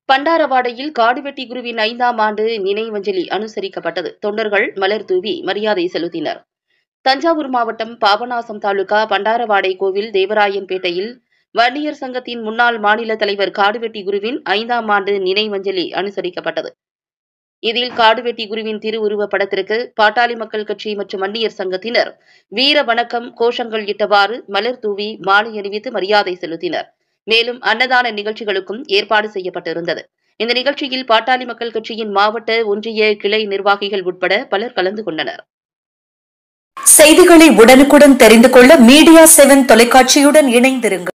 பண்டாரவாடையில் காடுவெட்டி குருவின் ஐந்தாம் ஆண்டு நினைவஞ்சலி அனுசரிக்கப்பட்டது தொண்டர்கள் மலர் தூவி மரியாதை செலுத்தினர் தஞ்சாவூர் மாவட்டம் பாபநாசம் தாலுகா பண்டாரவாடை கோவில் தேவராயன்பேட்டையில் வன்னியர் சங்கத்தின் முன்னாள் மாநில தலைவர் காடுவெட்டி குருவின் ஐந்தாம் ஆண்டு நினைவஞ்சலி அனுசரிக்கப்பட்டது இதில் காடுவெட்டி குருவின் திருவுருவப் படத்திற்கு பாட்டாளி மக்கள் கட்சி மற்றும் வன்னியர் சங்கத்தினர் வீர வணக்கம் கோஷங்கள் இட்டவாறு மலர் தூவி மாலை அணிவித்து மரியாதை செலுத்தினர் மேலும் அன்னதான நிகழ்ச்சிகளுக்கும் ஏற்பாடு செய்யப்பட்டிருந்தது இந்த நிகழ்ச்சியில் பாட்டாளி மக்கள் கட்சியின் மாவட்ட ஒன்றிய கிளை நிர்வாகிகள் உட்பட பலர் கலந்து கொண்டனர் செய்திகளை உடனுக்குடன் தெரிந்து கொள்ள மீடியா செவன் தொலைக்காட்சியுடன் இணைந்திருங்கள்